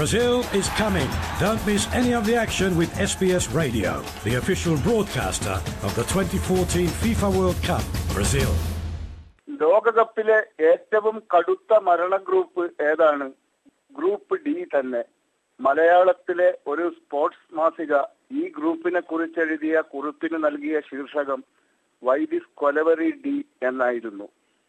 Brazil is coming. Don't miss any of the action with SBS Radio, the official broadcaster of the 2014 FIFA World Cup, Brazil. ലോകകപ്പിലെ ഏറ്റവും കടുത്ത മരണ group ഏതാണ് group D തന്നെ മലയാളത്തിലെ ഒരു സ്പോർട്സ് മാസിക ഈ ഗ്രൂപ്പിനെ കുറിച്ചെഴുതിയ കുറിപ്പിന് നൽകിയ ശീർഷകം വൈദിസ് കൊലവറി ഡി എന്നായിരുന്നു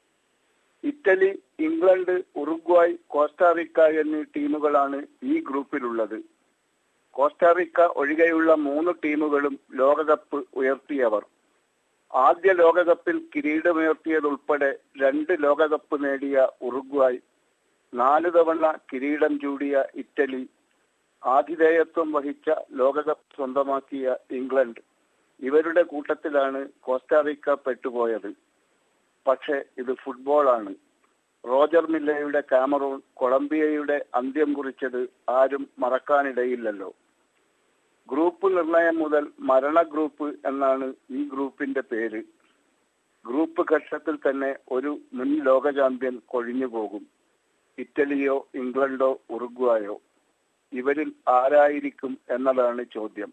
ഇറ്റലി ഇംഗ്ലണ്ട് ഉറുഗ്വായ് കോസ്റ്റാറിക്ക എന്നീ ടീമുകളാണ് ഈ ഗ്രൂപ്പിലുള്ളത് കോസ്റ്റാറിക്ക ഒഴികെയുള്ള മൂന്ന് ടീമുകളും ലോകകപ്പ് ഉയർത്തിയവർ ആദ്യ ലോകകപ്പിൽ കിരീടമുയർത്തിയതുൾപ്പെടെ രണ്ട് ലോകകപ്പ് നേടിയ ഉറുഗ്വായ് നാല് തവണ കിരീടം ചൂടിയ ഇറ്റലി ആതിഥേയത്വം വഹിച്ച ലോകകപ്പ് സ്വന്തമാക്കിയ ഇംഗ്ലണ്ട് ഇവരുടെ കൂട്ടത്തിലാണ് കോസ്റ്റാറിക്ക പെട്ടുപോയത് പക്ഷെ ഇത് ഫുട്ബോളാണ് റോജർ മില്ലയുടെ കാമറൂൺ കൊളംബിയയുടെ അന്ത്യം കുറിച്ചത് ആരും മറക്കാനിടയില്ലല്ലോ ഗ്രൂപ്പ് നിർണയം മുതൽ മരണ ഗ്രൂപ്പ് എന്നാണ് ഈ ഗ്രൂപ്പിന്റെ പേര് ഗ്രൂപ്പ് ഘട്ടത്തിൽ തന്നെ ഒരു മുൻ ലോക ചാമ്പ്യൻ കൊഴിഞ്ഞു പോകും ഇറ്റലിയോ ഇംഗ്ലണ്ടോ ഉറുഗ്വായോ ഇവരിൽ ആരായിരിക്കും എന്നതാണ് ചോദ്യം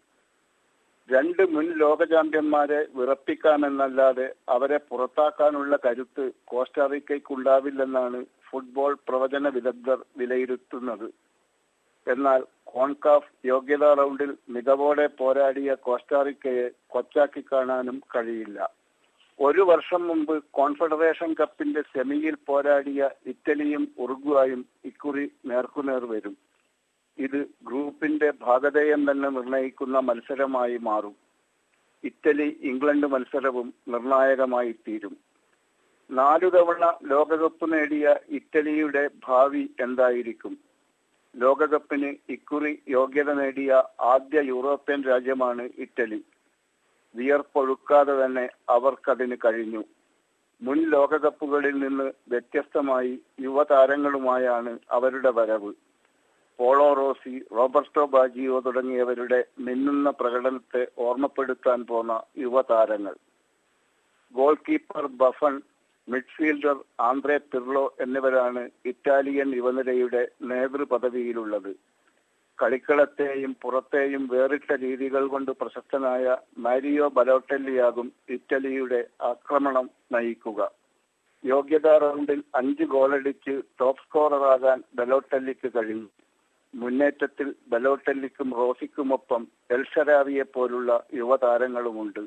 രണ്ട് മുൻ ലോക ചാമ്പ്യന്മാരെ വിറപ്പിക്കാമെന്നല്ലാതെ അവരെ പുറത്താക്കാനുള്ള കരുത്ത് കോസ്റ്റാറിക്കയ്ക്കുണ്ടാവില്ലെന്നാണ് ഫുട്ബോൾ പ്രവചന വിദഗ്ധർ വിലയിരുത്തുന്നത് എന്നാൽ കോൺകാഫ് യോഗ്യതാ റൗണ്ടിൽ മികവോടെ പോരാടിയ കോസ്റ്റാറിക്കയെ കൊച്ചാക്കി കാണാനും കഴിയില്ല ഒരു വർഷം മുമ്പ് കോൺഫെഡറേഷൻ കപ്പിന്റെ സെമിയിൽ പോരാടിയ ഇറ്റലിയും ഉറുഗ്വായും ഇക്കുറി നേർക്കുനേർ വരും ഇത് ഗ്രൂപ്പിന്റെ ഭാഗധേയം തന്നെ നിർണയിക്കുന്ന മത്സരമായി മാറും ഇറ്റലി ഇംഗ്ലണ്ട് മത്സരവും നിർണായകമായി തീരും നാലു തവണ ലോകകപ്പ് നേടിയ ഇറ്റലിയുടെ ഭാവി എന്തായിരിക്കും ലോകകപ്പിന് ഇക്കുറി യോഗ്യത നേടിയ ആദ്യ യൂറോപ്യൻ രാജ്യമാണ് ഇറ്റലി വിയർപ്പൊഴുക്കാതെ തന്നെ അവർക്കതിന് കഴിഞ്ഞു മുൻ ലോകകപ്പുകളിൽ നിന്ന് വ്യത്യസ്തമായി യുവതാരങ്ങളുമായാണ് അവരുടെ വരവ് പോളോ റോസി റോബർട്ടോ ബാജിയോ തുടങ്ങിയവരുടെ മിന്നുന്ന പ്രകടനത്തെ ഓർമ്മപ്പെടുത്താൻ പോന്ന യുവതാരങ്ങൾ goalkeeper Buffon midfielder Andrea Pirlo എന്നിവരാണ് ഇറ്റാലിയൻ യുവനിരയുടെ നേതൃപദവിയിലുള്ളത് കളിക്കളത്തെയും പുറത്തെയും വേറിട്ട രീതികൾ കൊണ്ട് പ്രശസ്തനായ മാരിയോ ബലോട്ടെല്ലിയാകും ഇറ്റലിയുടെ ആക്രമണം നയിക്കുക യോഗ്യതാ റൗണ്ടിൽ അഞ്ച് ഗോളടിച്ച് ടോപ്പ് സ്കോററാകാൻ ബലോട്ടെല്ലിക്ക് കഴിഞ്ഞു മുന്നേറ്റത്തിൽ ബലോട്ടെല്ലിക്കും റോസിക്കുമൊപ്പം എൽഷരാവിയെ പോലുള്ള യുവതാരങ്ങളുമുണ്ട്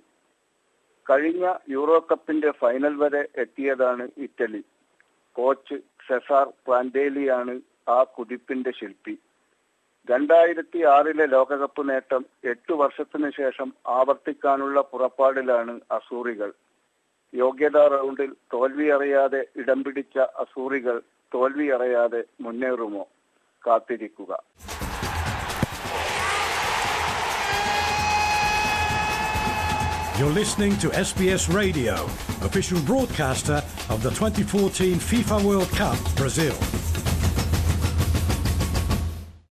കഴിഞ്ഞ യൂറോ കപ്പിന്റെ ഫൈനൽ വരെ എത്തിയതാണ് ഇറ്റലി കോച്ച് സെസാർ പ്ലാന്റേലിയാണ് ആ കുതിപ്പിന്റെ ശില്പി രണ്ടായിരത്തി ആറിലെ ലോകകപ്പ് നേട്ടം എട്ടു വർഷത്തിനു ശേഷം ആവർത്തിക്കാനുള്ള പുറപ്പാടിലാണ് അസൂറികൾ യോഗ്യതാ റൗണ്ടിൽ തോൽവി അറിയാതെ ഇടം പിടിച്ച അസൂറികൾ തോൽവി അറിയാതെ മുന്നേറുമോ കാത്തിരിക്കുക You're listening to SBS Radio, official broadcaster of the 2014 FIFA World Cup, Brazil.